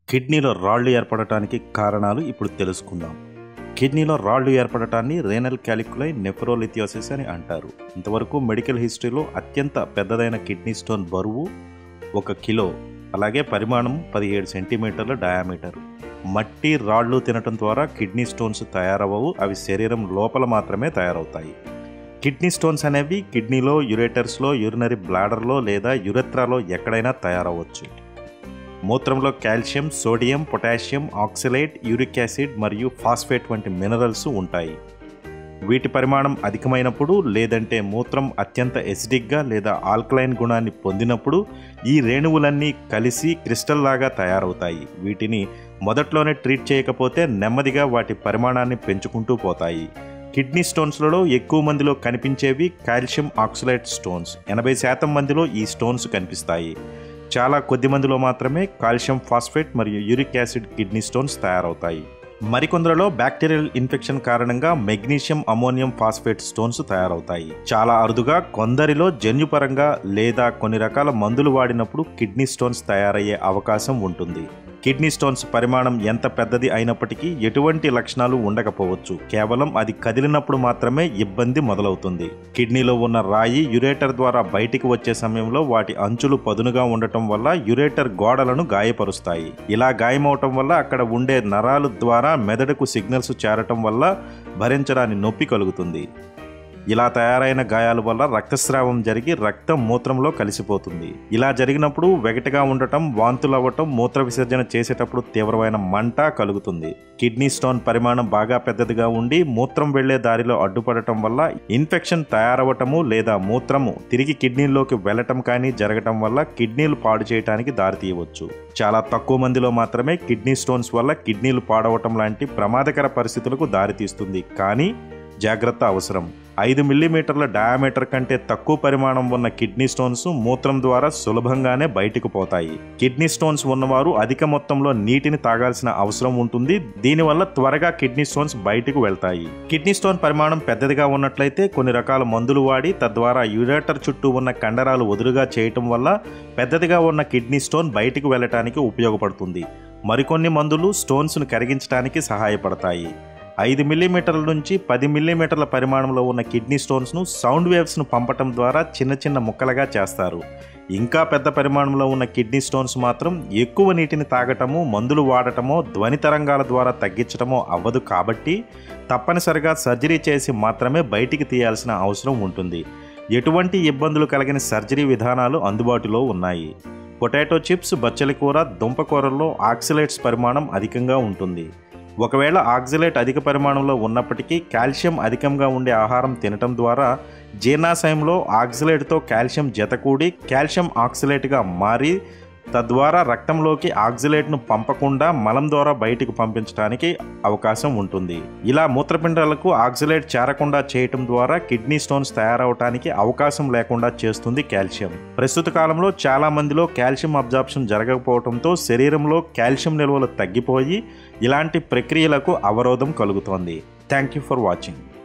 కిడ్నీలో రాళ్లు ఏర్పడటానికి కారణాలు ఇప్పుడు తెలుసుకుందాం కిడ్నీలో రాళ్లు ఏర్పడటాన్ని రేనల్ క్యాలిక్యులై నెఫ్రోలిథియోసిస్ అని అంటారు ఇంతవరకు మెడికల్ హిస్టరీలో అత్యంత పెద్దదైన కిడ్నీ స్టోన్ బరువు ఒక కిలో అలాగే పరిమాణం పదిహేడు సెంటీమీటర్ల డయామీటర్ మట్టి రాళ్ళు తినటం ద్వారా కిడ్నీ స్టోన్స్ తయారవవు అవి శరీరం లోపల మాత్రమే తయారవుతాయి కిడ్నీ స్టోన్స్ అనేవి కిడ్నీలో యురేటర్స్లో యూరినరీ బ్లాడర్లో లేదా యురెత్రాలో ఎక్కడైనా తయారవచ్చు మూత్రంలో calcium sodium potassium oxalate uric acid మరియు ఫాస్ఫేట్ వంటి మినరల్స్ ఉంటాయి వీటి పరిమాణం అధికమైనప్పుడు లేదంటే మూత్రం అత్యంత ఎసిడిక్గా లేదా ఆల్కలైన్ గుణాన్ని పొందినప్పుడు ఈ రేణువులన్నీ కలిసి క్రిస్టల్ లాగా తయారవుతాయి వీటిని మొదట్లోనే ట్రీట్ చేయకపోతే నెమ్మదిగా వాటి పరిమాణాన్ని పెంచుకుంటూ పోతాయి కిడ్నీ స్టోన్స్లలో ఎక్కువ మందిలో కనిపించేవి కాల్షియం ఆక్సిలేట్ స్టోన్స్ ఎనభై శాతం మందిలో ఈ స్టోన్స్ కనిపిస్తాయి చాలా కొద్ది మందిలో మాత్రమే కాల్షియం ఫాస్ఫేట్ మరియు యూరిక్ యాసిడ్ కిడ్నీ స్టోన్స్ తయారవుతాయి మరికొందరిలో బ్యాక్టీరియల్ ఇన్ఫెక్షన్ కారణంగా మెగ్నీషియం అమోనియం ఫాస్ఫేట్ స్టోన్స్ తయారవుతాయి చాలా అరుదుగా కొందరిలో జన్యుపరంగా లేదా కొన్ని రకాల మందులు వాడినప్పుడు కిడ్నీ స్టోన్స్ తయారయ్యే అవకాశం ఉంటుంది కిడ్నీ స్టోన్స్ పరిమాణం ఎంత పెద్దది అయినప్పటికీ ఎటువంటి లక్షణాలు ఉండకపోవచ్చు కేవలం అది కదిలినప్పుడు మాత్రమే ఇబ్బంది మొదలవుతుంది కిడ్నీలో ఉన్న రాయి యురేటర్ ద్వారా బయటికి వచ్చే సమయంలో వాటి అంచులు పదునుగా ఉండటం వల్ల యురేటర్ గోడలను గాయపరుస్తాయి ఇలా గాయమవటం వల్ల అక్కడ ఉండే నరాలు ద్వారా మెదడుకు సిగ్నల్స్ చేరటం వల్ల భరించడాని నొప్పి కలుగుతుంది ఇలా తయారైన గాయాల వల్ల రక్తస్రావం జరిగి రక్తం మూత్రంలో కలిసిపోతుంది ఇలా జరిగినప్పుడు వెగటిగా ఉండటం వాంతులు అవ్వటం మూత్ర విసర్జన చేసేటప్పుడు తీవ్రమైన మంట కలుగుతుంది కిడ్నీ స్టోన్ పరిమాణం బాగా పెద్దదిగా ఉండి మూత్రం వెళ్లే దారిలో అడ్డుపడటం వల్ల ఇన్ఫెక్షన్ తయారవటము లేదా మూత్రము తిరిగి కిడ్నీలోకి వెళ్లటం కానీ జరగటం వల్ల కిడ్నీలు పాడు చేయడానికి దారితీయవచ్చు చాలా తక్కువ మందిలో మాత్రమే కిడ్నీ స్టోన్స్ వల్ల కిడ్నీలు పాడవటం లాంటి ప్రమాదకర పరిస్థితులకు దారితీస్తుంది కానీ జాగ్రత్త అవసరం ఐదు మిల్లీమీటర్ల డయామీటర్ కంటే తక్కువ పరిమాణం ఉన్న కిడ్నీ స్టోన్స్ మూత్రం ద్వారా సులభంగానే బయటకు పోతాయి కిడ్నీ స్టోన్స్ ఉన్నవారు అధిక మొత్తంలో నీటిని తాగాల్సిన అవసరం ఉంటుంది దీనివల్ల త్వరగా కిడ్నీ స్టోన్స్ బయటకు వెళ్తాయి కిడ్నీ స్టోన్ పరిమాణం పెద్దదిగా ఉన్నట్లయితే కొన్ని రకాల మందులు వాడి తద్వారా యూరేటర్ చుట్టూ ఉన్న కండరాలు వదులుగా చేయటం వల్ల పెద్దదిగా ఉన్న కిడ్నీ స్టోన్ బయటకు వెళ్ళటానికి ఉపయోగపడుతుంది మరికొన్ని మందులు స్టోన్స్ను కరిగించడానికి సహాయపడతాయి ఐదు మిల్లీమీటర్ల నుంచి పది మిల్లీమీటర్ల పరిమాణంలో ఉన్న కిడ్నీ స్టోన్స్ను సౌండ్ వేవ్స్ను పంపటం ద్వారా చిన్న చిన్న ముక్కలుగా చేస్తారు ఇంకా పెద్ద పరిమాణంలో ఉన్న కిడ్నీ స్టోన్స్ మాత్రం ఎక్కువ నీటిని తాగటము మందులు వాడటమో ధ్వని తరంగాల ద్వారా తగ్గించటమో అవ్వదు కాబట్టి తప్పనిసరిగా సర్జరీ చేసి మాత్రమే బయటికి తీయాల్సిన అవసరం ఉంటుంది ఎటువంటి ఇబ్బందులు కలిగిన సర్జరీ విధానాలు అందుబాటులో ఉన్నాయి పొటాటో చిప్స్ బచ్చలి కూర దుంపకూరల్లో ఆక్సిలేట్స్ పరిమాణం అధికంగా ఉంటుంది ఒకవేళ ఆక్సిలేట్ అధిక పరిమాణంలో ఉన్నప్పటికీ కాల్షియం అధికంగా ఉండే ఆహారం తినటం ద్వారా జీర్ణాశయంలో ఆక్సిలేట్తో కాల్షియం జతకూడి కాల్షియం ఆక్సిలేట్గా మారి తద్వారా రక్తంలోకి ఆక్సిలేట్ను పంపకుండా మలం ద్వారా బయటకు పంపించడానికి అవకాశం ఉంటుంది ఇలా మూత్రపిండాలకు ఆక్సిలేట్ చేరకుండా చేయటం ద్వారా కిడ్నీ స్టోన్స్ తయారవటానికి అవకాశం లేకుండా చేస్తుంది కాల్షియం ప్రస్తుత కాలంలో చాలా మందిలో కాల్షియం అబ్జార్ప్షన్ జరగకపోవడంతో శరీరంలో కాల్షియం నిల్వలు తగ్గిపోయి ఇలాంటి ప్రక్రియలకు అవరోధం కలుగుతోంది థ్యాంక్ యూ ఫర్ వాచింగ్